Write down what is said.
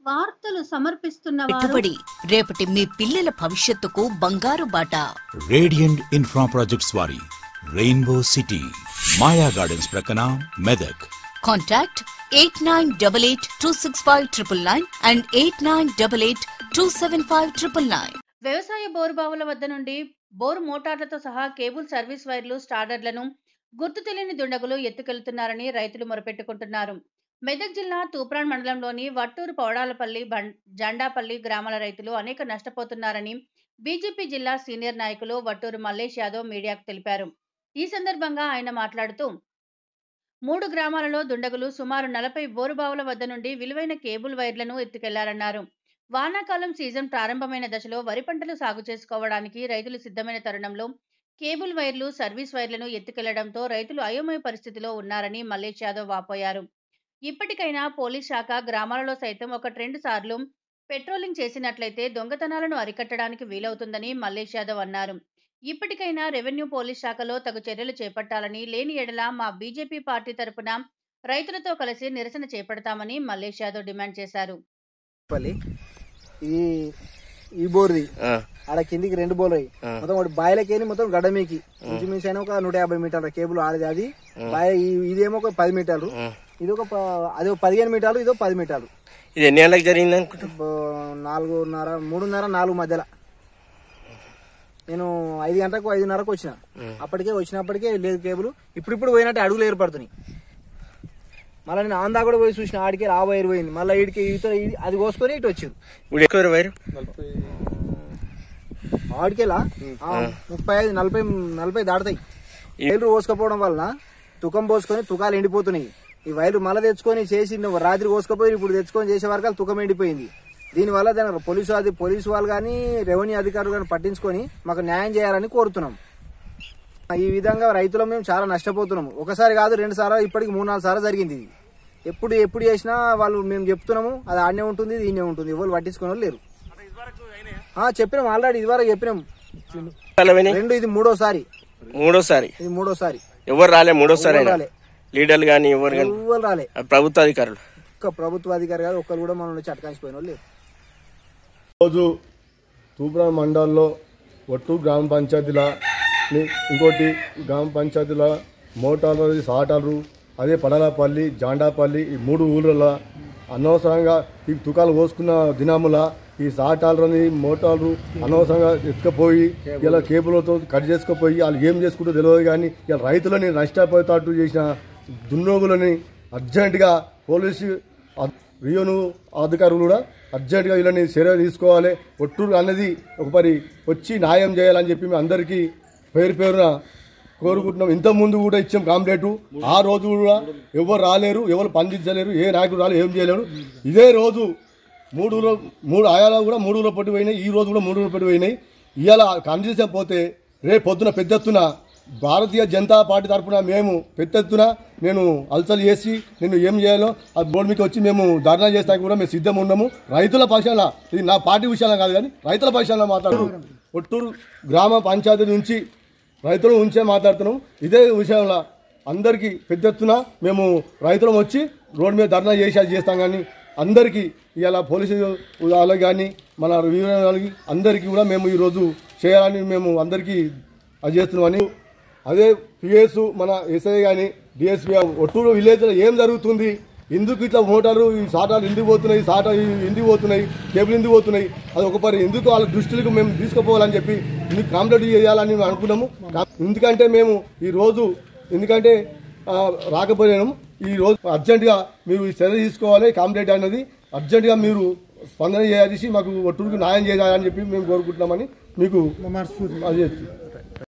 వార్తలు సమర్పిస్తున్న వారు పెట్టుబడి రేపటి మీ పిల్లల భవిష్యత్తుకు బంగారు బాట రేడియంట్ ఇన్ఫ్రా ప్రాజెక్ట్స్ వారి రెయిన్బో సిటీ మాయా గార్డెన్స్ ప్రక్కన Medak contact eight nine double eight two six five triple nine and eight nine double eight two seven five triple nine వ్యవసాయ బోరుబావుల వద్ద నుండి బోరు మోటార్లతో సహా కేబుల్ సర్వీస్ వైర్లు స్టార్డర్లను గుర్తు తెలియని దుండగులు ఎత్తుకెళ్తున్నారని రైతులు మొరపెట్టుకుంటున్నారు మెదక్ జిల్లా తూప్రాన్ మండలంలోని వట్టూరు పౌడాలపల్లి బం- జండాపల్లి గ్రామాల రైతులు అనేక నష్టపోతున్నారని బీజేపీ జిల్లా సీనియర్ నాయకులు వట్టూరు మల్లేష్ యాదవ్ మీడియాకు తెలిపారు ఈ సందర్భంగా ఆయన మాట్లాడుతూ మూడు గ్రామాలలో దుండగులు సుమారు నలభై బోరుబావుల వద్ద నుండి విలువైన కేబుల్ వైర్లను ఎత్తుకెళ్లారన్నారు వానాకాలం సీజన్ ప్రారంభమైన దశలో వరి పంటలు సాగు చేసుకోవడానికి రైతులు సిద్ధమైన తరుణంలో కేబుల్ వైర్లు సర్వీస్ వైర్లను ఎత్తుకెళ్లడంతో రైతులు అయోమయ పరిస్థితిలో ఉన్నారని మల్లేష్ యాదవ్ వాపోయారు ఇప్పటికైనా పోలీస్ శాఖ గ్రామాలలో సైతం ఒక రెండు సార్లు పెట్రోలింగ్ చేసినట్లయితే దొంగతనాలను అరికట్టడానికి వీలవుతుందని మల్లేష్ యాదవ్ అన్నారు ఇప్పటికైనా రెవెన్యూ పోలీస్ శాఖలో తగు చర్యలు చేపట్టాలని లేని ఎడల మా బీజేపీ పార్టీ తరపున రైతులతో కలిసి నిరసన చేపడతామని మల్లేష్ యాదవ్ డిమాండ్ చేశారు పల్లి ఈ ఈ బోర్ది ఆడ కిందికి రెండు బోర్లు అయ్యి మొత్తం ఒకటి బాయిలకేని మొత్తం గడ్డ మీకి ఇంచుమించు అయినా ఒక నూట యాభై మీటర్ల కేబుల్ ఆడది అది బాయ్ ఈ- ఇదేమో ఒక పది మీటర్లు ఇది ఒక ప- అది ఒక పదిహేను మీటర్లు ఇది ఒక పది మీటర్లు ఇది ఎన్ని గంటలకు జరిగింది అనుకుంటా బో- నాలుగున్నర మూడున్నర నాలుగు మధ్యలో నేను ఐదు గంటలకు ఐదున్నరకు వచ్చిన అప్పటికే వచ్చినప్పటికే లేదు కేబుల్ ఇప్పుడు ఇప్పుడు పోయినట్టు అడుగులు ఏర్పడుతున్నాయి మళ్ళీ నేను ఆందా కూడా పోయి చూసిన ఆడికి ఆ వైర్ పోయింది మళ్ళీ ఈడికి ఇటు ఇది- అది కోసుకొని ఇటు వచ్చింది ఇప్పుడు ఎక్కువ వైరు ఆడికెలా ముప్పై ఐదు నలభై నలభై దాడతాయి వైర్లు కోసుకపోవడం వలన తుకం పోసుకొని తుకాలు ఎండిపోతున్నాయి ఈ వైర్లు మళ్ళీ తెచ్చుకొని చేసి నువ్వు రాత్రి కోసుకపోయి ఇప్పుడు తెచ్చుకొని చేసే వరకు తుకం ఎండిపోయింది దీనివల్ల దాని పోలీసు అది పోలీసు వాళ్ళు కానీ రెవెన్యూ అధికారులు కానీ పట్టించుకొని మాకు న్యాయం చేయాలని కోరుతున్నాం ఈ విధంగా రైతులు మేము చాలా నష్టపోతున్నాము ఒకసారి కాదు రెండు సార్లు ఇప్పటికి మూడు నాలుగు సార్లు జరిగింది ఇది ఎప్పుడు ఎప్పుడు చేసినా వాళ్ళు మేము చెప్తున్నాము అది ఆడనే ఉంటుంది ఇది ఈయనే ఉంటుంది ఎవరు పట్టించుకునే వాళ్ళు లేరు ఆ, చెప్పినాం ఆల్రెడీ ఇదివరకు చెప్పినాం పోయినాయి? రెండు ఇది మూడోసారి మూడోసారి ఇది మూడోసారి ఎవరు రాలే మూడోసారి ఎవరు అయినా రాలే. లీడర్లు కానీ ఎవరు కానీ ఎవరు రాలే ప్రభుత్వ అధికారులు ఒక్క ప్రభుత్వ అధికారి కాదు ఒక్కరు కూడా మనం వచ్చి అటకాసిపోయిన వాళ్ళు లేరు రోజు తూప్రా మండలంలో ఒట్టు గ్రామ పంచాయతీల ఇంకోటి గ్రామ పంచాయతీల మోటార్లు సాటాలు అదే పడలాపల్లి జాండాపల్లి ఈ మూడు ఊళ్ళలో అనవసరంగా ఈ తుకాలు పోసుకున్న దినముల ఈ సాటాలని మోటార్లు అనవసరంగా ఎత్తుకపోయి ఇలా కేబుల్తో కట్ చేసుకుపోయి వాళ్ళు ఏం చేసుకుంటూ తెలియదు కానీ ఇలా రైతులని నష్టపోయేటట్టు చేసిన దున్నోగులని అర్జెంటుగా పోలీసు అద్- రియోను అధికారులు కూడా అర్జెంటుగా వీళ్ళని చర్య తీసుకోవాలి ఒట్టూరు అన్నది ఒక పరి వచ్చి న్యాయం చేయాలని చెప్పి మేము అందరికీ పేరు పేరున కోరుకుంటున్నాం ఇంత ముందు కూడా ఇచ్చాం కాంప్లైంట్ ఆ రోజు కూడా ఎవరు రాలేరు ఎవరు పండించలేరు ఏ నాయకుడు రాలేరు ఏం చేయలేరు ఇదే రోజు మూడు రో- మూడు ఆయాలో కూడా మూడు రోజులు పట్టి పోయినాయి ఈ రోజు కూడా మూడు రోజులు పట్టి పోయినాయి ఇవాళ కండిచకపోతే రేపు పొద్దున పెద్ద ఎత్తున భారతీయ జనతా పార్టీ తరఫున మేము పెద్ద ఎత్తున నేను అల్సలు చేసి నేను ఏం చేయాలో ఆ బోర్డు మీకు వచ్చి మేము ధర్నా చేస్తానికి కూడా మేము సిద్ధం ఉన్నాము రైతుల పక్షాన ఇది నా పార్టీ విషయాల కాదు కానీ రైతుల పక్షాన మాట్లాడు ఒట్టూరు గ్రామ పంచాయతీ నుంచి రైతుల నుంచే మాట్లాడుతున్నాం ఇదే విషయంలో అందరికీ పెద్ద ఎత్తున మేము రైతులం వచ్చి రోడ్డు మీద ధర్నా చేసి అది చేస్తాం కానీ అందరికీ ఇవాళ పోలీసు వాళ్ళకి కానీ మన రివ్యూ వాళ్ళకి అందరికీ కూడా మేము ఈరోజు చేయాలని మేము అందరికీ అది చేస్తున్నామని అదే పిఎస్ మన ఎస్ఐ కానీ డిఎస్పీ ఒట్టూరు విలేజ్లో ఏం జరుగుతుంది ఎందుకు ఇట్లా మోటార్లు ఈ సాటాలు ఎందుకు పోతున్నాయి సాటా ఎందుకు పోతున్నాయి కేబుల్ ఎందుకు పోతున్నాయి అది ఒక పరి ఎందుకు వాళ్ళ దృష్టికి మేము తీసుకుపోవాలని చెప్పి ఇందుకు కాంప్లైంట్ చేయాలని మేము అనుకున్నాము కా- ఎందుకంటే మేము ఈ రోజు ఎందుకంటే ఆ, రాకపోయాము ఈ రోజు అర్జెంటుగా మీరు ఈ చర్య తీసుకోవాలి కాంప్లైంట్ అనేది అర్జెంటుగా మీరు స్పందన చేయాల్సి మాకు ఒట్టూరుకు న్యాయం చేయాలని చెప్పి మేము కోరుకుంటున్నామని మీకు అది చేస్తున్నాం